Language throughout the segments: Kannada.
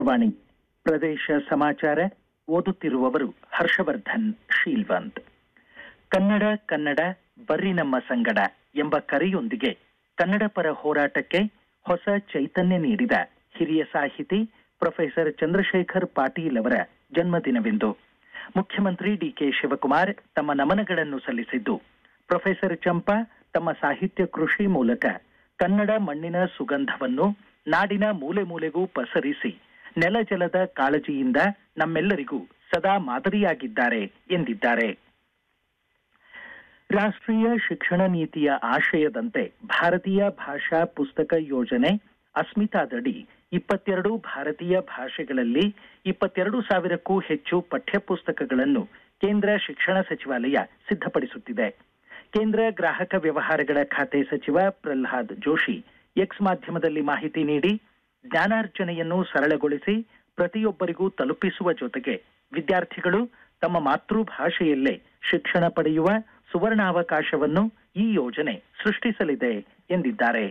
ವಾಣಿ ಪ್ರದೇಶ ಸಮಾಚಾರ ಓದುತ್ತಿರುವವರು ಹರ್ಷವರ್ಧನ್ ಶೀಲ್ವಂತ್ ಕನ್ನಡ ಕನ್ನಡ ಬರ್ರಿ ನಮ್ಮ ಸಂಗಡ ಎಂಬ ಕರೆಯೊಂದಿಗೆ ಕನ್ನಡ ಪರ ಹೋರಾಟಕ್ಕೆ ಹೊಸ ಚೈತನ್ಯ ನೀಡಿದ ಹಿರಿಯ ಸಾಹಿತಿ ಪ್ರೊಫೆಸರ್ ಚಂದ್ರಶೇಖರ್ ಪಾಟೀಲ್ ಅವರ ಜನ್ಮದಿನವಿಂದು ಮುಖ್ಯಮಂತ್ರಿ ಡಿಕೆ ಶಿವಕುಮಾರ್ ತಮ್ಮ ನಮನಗಳನ್ನು ಸಲ್ಲಿಸಿದ್ದು ಪ್ರೊಫೆಸರ್ ಚಂಪಾ ತಮ್ಮ ಸಾಹಿತ್ಯ ಕೃಷಿ ಮೂಲಕ ಕನ್ನಡ ಮಣ್ಣಿನ ಸುಗಂಧವನ್ನು ನಾಡಿನ ಮೂಲೆ ಮೂಲೆಗೂ ಪಸರಿಸಿ ನೆಲ ಜಲದ ಕಾಳಜಿಯಿಂದ ನಮ್ಮೆಲ್ಲರಿಗೂ ಸದಾ ಮಾದರಿಯಾಗಿದ್ದಾರೆ ಎಂದಿದ್ದಾರೆ ರಾಷ್ಟ್ರೀಯ ಶಿಕ್ಷಣ ನೀತಿಯ ಆಶಯದಂತೆ ಭಾರತೀಯ ಭಾಷಾ ಪುಸ್ತಕ ಯೋಜನೆ ಅಸ್ಮಿತಾದಡಿ ಇಪ್ಪತ್ತೆರಡು ಭಾರತೀಯ ಭಾಷೆಗಳಲ್ಲಿ ಇಪ್ಪತ್ತೆರಡು ಸಾವಿರಕ್ಕೂ ಹೆಚ್ಚು ಪಠ್ಯಪುಸ್ತಕಗಳನ್ನು ಕೇಂದ್ರ ಶಿಕ್ಷಣ ಸಚಿವಾಲಯ ಸಿದ್ಧಪಡಿಸುತ್ತಿದೆ ಕೇಂದ್ರ ಗ್ರಾಹಕ ವ್ಯವಹಾರಗಳ ಖಾತೆ ಸಚಿವ ಪ್ರಹ್ಲಾದ್ ಜೋಶಿ ಎಕ್ಸ್ ಮಾಧ್ಯಮದಲ್ಲಿ ಮಾಹಿತಿ ನೀಡಿ ಜ್ಞಾನಾರ್ಜನೆಯನ್ನು ಸರಳಗೊಳಿಸಿ ಪ್ರತಿಯೊಬ್ಬರಿಗೂ ತಲುಪಿಸುವ ಜೊತೆಗೆ ವಿದ್ಯಾರ್ಥಿಗಳು ತಮ್ಮ ಮಾತೃಭಾಷೆಯಲ್ಲೇ ಶಿಕ್ಷಣ ಪಡೆಯುವ ಸುವರ್ಣಾವಕಾಶವನ್ನು ಈ ಯೋಜನೆ ಸೃಷ್ಟಿಸಲಿದೆ ಎಂದಿದ್ದಾರೆ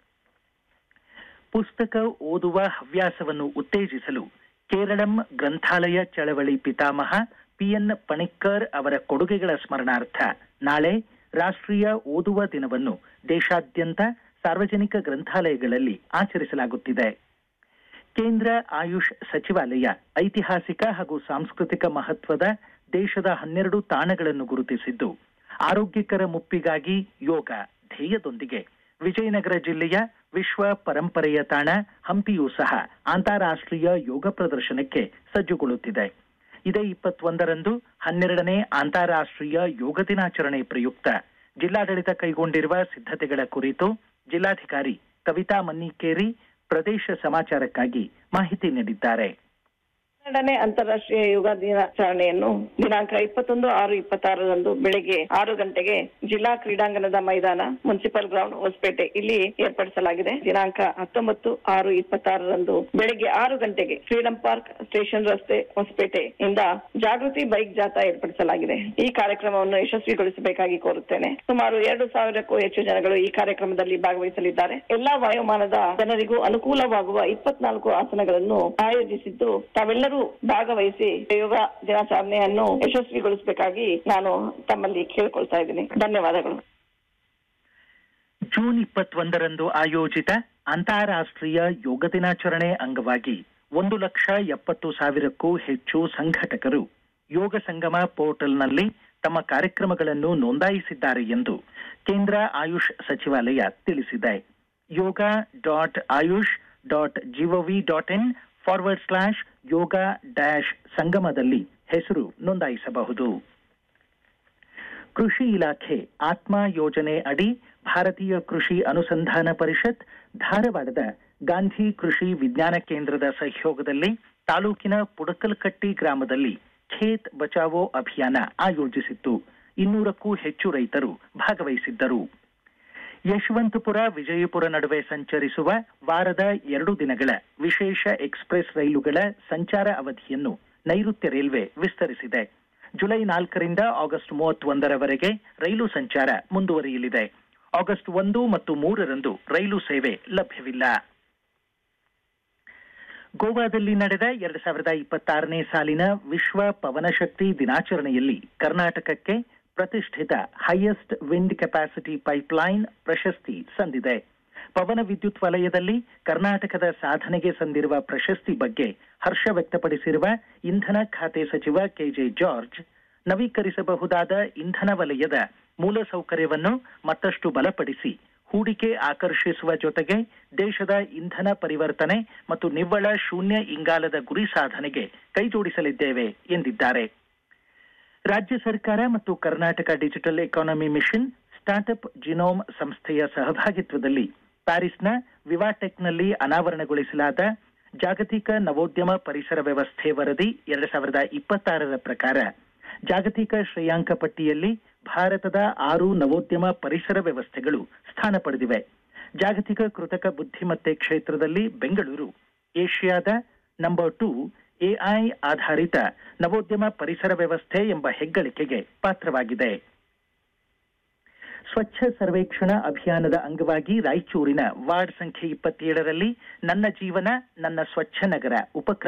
ಪುಸ್ತಕ ಓದುವ ಹವ್ಯಾಸವನ್ನು ಉತ್ತೇಜಿಸಲು ಕೇರಳಂ ಗ್ರಂಥಾಲಯ ಚಳವಳಿ ಪಿತಾಮಹ ಪಿಎನ್ ಪಣಿಕ್ಕರ್ ಅವರ ಕೊಡುಗೆಗಳ ಸ್ಮರಣಾರ್ಥ ನಾಳೆ ರಾಷ್ಟ್ರೀಯ ಓದುವ ದಿನವನ್ನು ದೇಶಾದ್ಯಂತ ಸಾರ್ವಜನಿಕ ಗ್ರಂಥಾಲಯಗಳಲ್ಲಿ ಆಚರಿಸಲಾಗುತ್ತಿದೆ ಕೇಂದ್ರ ಆಯುಷ್ ಸಚಿವಾಲಯ ಐತಿಹಾಸಿಕ ಹಾಗೂ ಸಾಂಸ್ಕೃತಿಕ ಮಹತ್ವದ ದೇಶದ ಹನ್ನೆರಡು ತಾಣಗಳನ್ನು ಗುರುತಿಸಿದ್ದು ಆರೋಗ್ಯಕರ ಮುಪ್ಪಿಗಾಗಿ ಯೋಗ ಧ್ಯೇಯದೊಂದಿಗೆ ವಿಜಯನಗರ ಜಿಲ್ಲೆಯ ವಿಶ್ವ ಪರಂಪರೆಯ ತಾಣ ಹಂಪಿಯೂ ಸಹ ಅಂತಾರಾಷ್ಟ್ರೀಯ ಯೋಗ ಪ್ರದರ್ಶನಕ್ಕೆ ಸಜ್ಜುಗೊಳ್ಳುತ್ತಿದೆ ಇದೇ ಇಪ್ಪತ್ತೊಂದರಂದು ಹನ್ನೆರಡನೇ ಅಂತಾರಾಷ್ಟ್ರೀಯ ಯೋಗ ದಿನಾಚರಣೆ ಪ್ರಯುಕ್ತ ಜಿಲ್ಲಾಡಳಿತ ಕೈಗೊಂಡಿರುವ ಸಿದ್ಧತೆಗಳ ಕುರಿತು ಜಿಲ್ಲಾಧಿಕಾರಿ ಕವಿತಾ ಮನ್ನಿಕೇರಿ ಪ್ರದೇಶ ಸಮಾಚಾರಕ್ಕಾಗಿ ಮಾಹಿತಿ ನೀಡಿದ್ದಾರೆ ಹನ್ನೆರಡನೇ ಅಂತಾರಾಷ್ಟ್ರೀಯ ಯೋಗ ದಿನಾಚರಣೆಯನ್ನು ದಿನಾಂಕ ಇಪ್ಪತ್ತೊಂದು ಆರು ಇಪ್ಪತ್ತಾರರಂದು ಬೆಳಿಗ್ಗೆ ಆರು ಗಂಟೆಗೆ ಜಿಲ್ಲಾ ಕ್ರೀಡಾಂಗಣದ ಮೈದಾನ ಮುನ್ಸಿಪಲ್ ಗ್ರೌಂಡ್ ಹೊಸಪೇಟೆ ಇಲ್ಲಿ ಏರ್ಪಡಿಸಲಾಗಿದೆ ದಿನಾಂಕ ಹತ್ತೊಂಬತ್ತು ಆರು ಇಪ್ಪತ್ತಾರರಂದು ಬೆಳಿಗ್ಗೆ ಆರು ಗಂಟೆಗೆ ಫ್ರೀಡಂ ಪಾರ್ಕ್ ಸ್ಟೇಷನ್ ರಸ್ತೆ ಹೊಸಪೇಟೆ ಇಂದ ಜಾಗೃತಿ ಬೈಕ್ ಜಾಥಾ ಏರ್ಪಡಿಸಲಾಗಿದೆ ಈ ಕಾರ್ಯಕ್ರಮವನ್ನು ಯಶಸ್ವಿಗೊಳಿಸಬೇಕಾಗಿ ಕೋರುತ್ತೇನೆ ಸುಮಾರು ಎರಡು ಸಾವಿರಕ್ಕೂ ಹೆಚ್ಚು ಜನಗಳು ಈ ಕಾರ್ಯಕ್ರಮದಲ್ಲಿ ಭಾಗವಹಿಸಲಿದ್ದಾರೆ ಎಲ್ಲಾ ವಯೋಮಾನದ ಜನರಿಗೂ ಅನುಕೂಲವಾಗುವ ಇಪ್ಪತ್ನಾಲ್ಕು ಆಸನಗಳನ್ನು ಆಯೋಜಿಸಿದ್ದು ತಾವೆಲ್ಲರೂ ಭಾಗವಹಿಸಿ ಯೋಗ ದಿನಾಚರಣೆಯನ್ನು ಯಶಸ್ವಿಗೊಳಿಸಬೇಕಾಗಿ ನಾನು ತಮ್ಮಲ್ಲಿ ಕೇಳಿಕೊಳ್ತಾ ಇದ್ದೀನಿ ಧನ್ಯವಾದಗಳು ಜೂನ್ ಇಪ್ಪತ್ತೊಂದರಂದು ಆಯೋಜಿತ ಅಂತಾರಾಷ್ಟ್ರೀಯ ಯೋಗ ದಿನಾಚರಣೆ ಅಂಗವಾಗಿ ಒಂದು ಲಕ್ಷ ಎಪ್ಪತ್ತು ಸಾವಿರಕ್ಕೂ ಹೆಚ್ಚು ಸಂಘಟಕರು ಯೋಗ ಸಂಗಮ ಪೋರ್ಟಲ್ನಲ್ಲಿ ತಮ್ಮ ಕಾರ್ಯಕ್ರಮಗಳನ್ನು ನೋಂದಾಯಿಸಿದ್ದಾರೆ ಎಂದು ಕೇಂದ್ರ ಆಯುಷ್ ಸಚಿವಾಲಯ ತಿಳಿಸಿದೆ yoga dot Ayush dot GOV dot in forward slash yoga dash ಸಂಗಮದಲ್ಲಿ ಹೆಸರು ನೋಂದಾಯಿಸಬಹುದು ಕೃಷಿ ಇಲಾಖೆ ಆತ್ಮ ಯೋಜನೆ ಅಡಿ ಭಾರತೀಯ ಕೃಷಿ ಅನುಸಂಧಾನ ಪರಿಷತ್ ಧಾರವಾಡದ ಗಾಂಧಿ ಕೃಷಿ ವಿಜ್ಞಾನ ಕೇಂದ್ರದ ಸಹಯೋಗದಲ್ಲಿ ತಾಲೂಕಿನ ಪುಡಕಲ್ಕಟ್ಟಿ ಗ್ರಾಮದಲ್ಲಿ ಖೇತ್ ಬಚಾವೋ ಅಭಿಯಾನ ಆಯೋಜಿಸಿತ್ತು ಇನ್ನೂರಕ್ಕೂ ಹೆಚ್ಚು ರೈತರು ಭಾಗವಹಿಸಿದ್ದರು ಯಶವಂತಪುರ ವಿಜಯಪುರ ನಡುವೆ ಸಂಚರಿಸುವ ವಾರದ ಎರಡು ದಿನಗಳ ವಿಶೇಷ ಎಕ್ಸ್ಪ್ರೆಸ್ ರೈಲುಗಳ ಸಂಚಾರ ಅವಧಿಯನ್ನು ನೈಋತ್ಯ ರೈಲ್ವೆ ವಿಸ್ತರಿಸಿದೆ ಜುಲೈ ನಾಲ್ಕರಿಂದ ಆಗಸ್ಟ್ ಮೂವತ್ತೊಂದರವರೆಗೆ ರೈಲು ಸಂಚಾರ ಮುಂದುವರಿಯಲಿದೆ ಆಗಸ್ಟ್ ಒಂದು ಮತ್ತು ಮೂರರಂದು ರೈಲು ಸೇವೆ ಲಭ್ಯವಿಲ್ಲ ಗೋವಾದಲ್ಲಿ ನಡೆದ ಎರಡ್ ಸಾವಿರದ ಇಪ್ಪತ್ತಾರನೇ ಸಾಲಿನ ವಿಶ್ವ ಪವನಶಕ್ತಿ ದಿನಾಚರಣೆಯಲ್ಲಿ ಕರ್ನಾಟಕಕ್ಕೆ ಪ್ರತಿಷ್ಠಿತ ಹೈಯೆಸ್ಟ್ ವಿಂಡ್ ಕೆಪಾಸಿಟಿ ಪೈಪ್ಲೈನ್ ಪ್ರಶಸ್ತಿ ಸಂದಿದೆ ಪವನ ವಿದ್ಯುತ್ ವಲಯದಲ್ಲಿ ಕರ್ನಾಟಕದ ಸಾಧನೆಗೆ ಸಂದಿರುವ ಪ್ರಶಸ್ತಿ ಬಗ್ಗೆ ಹರ್ಷ ವ್ಯಕ್ತಪಡಿಸಿರುವ ಇಂಧನ ಖಾತೆ ಸಚಿವ ಕೆಜೆ ಜಾರ್ಜ್ ನವೀಕರಿಸಬಹುದಾದ ಇಂಧನ ವಲಯದ ಮೂಲಸೌಕರ್ಯವನ್ನು ಮತ್ತಷ್ಟು ಬಲಪಡಿಸಿ ಹೂಡಿಕೆ ಆಕರ್ಷಿಸುವ ಜೊತೆಗೆ ದೇಶದ ಇಂಧನ ಪರಿವರ್ತನೆ ಮತ್ತು ನಿವ್ವಳ ಶೂನ್ಯ ಇಂಗಾಲದ ಗುರಿ ಸಾಧನೆಗೆ ಕೈಜೋಡಿಸಲಿದ್ದೇವೆ ಎಂದಿದ್ದಾರೆ ರಾಜ್ಯ ಸರ್ಕಾರ ಮತ್ತು Karnataka digital economy mission startup genome ಸಂಸ್ಥೆಯ ಸಹಭಾಗಿತ್ವದಲ್ಲಿ ಪ್ಯಾರಿಸ್ನ ವಿವಾಟೆಕ್ನಲ್ಲಿ ಅನಾವರಣಗೊಳಿಸಲಾದ ಜಾಗತಿಕ ನವೋದ್ಯಮ ಪರಿಸರ ವ್ಯವಸ್ಥೆ ವರದಿ ಎರಡ್ ಸಾವಿರದ ಇಪ್ಪತ್ತಾರರ ಪ್ರಕಾರ ಜಾಗತಿಕ ಶ್ರೇಯಾಂಕ ಪಟ್ಟಿಯಲ್ಲಿ ಭಾರತದ ಆರು ನವೋದ್ಯಮ ಪರಿಸರ ವ್ಯವಸ್ಥೆಗಳು ಸ್ಥಾನ ಪಡೆದಿವೆ ಜಾಗತಿಕ ಕೃತಕ ಬುದ್ಧಿಮತ್ತೆ ಕ್ಷೇತ್ರದಲ್ಲಿ ಬೆಂಗಳೂರು ಏಷ್ಯಾದ ನಂಬರ್ ಟೂ ಎಐ ಆಧಾರಿತ ನವೋದ್ಯಮ ಪರಿಸರ ವ್ಯವಸ್ಥೆ ಎಂಬ ಹೆಗ್ಗಳಿಕೆಗೆ ಪಾತ್ರವಾಗಿದೆ ಸ್ವಚ್ಛ ಸರ್ವೇಕ್ಷಣಾ ಅಭಿಯಾನದ ಅಂಗವಾಗಿ ರಾಯಚೂರಿನ ವಾರ್ಡ್ ಸಂಖ್ಯೆ ಇಪ್ಪತ್ತೇಳರಲ್ಲಿ ನನ್ನ ಜೀವನ ನನ್ನ ಸ್ವಚ್ಛ ನಗರ ಉಪಕ್ರಮ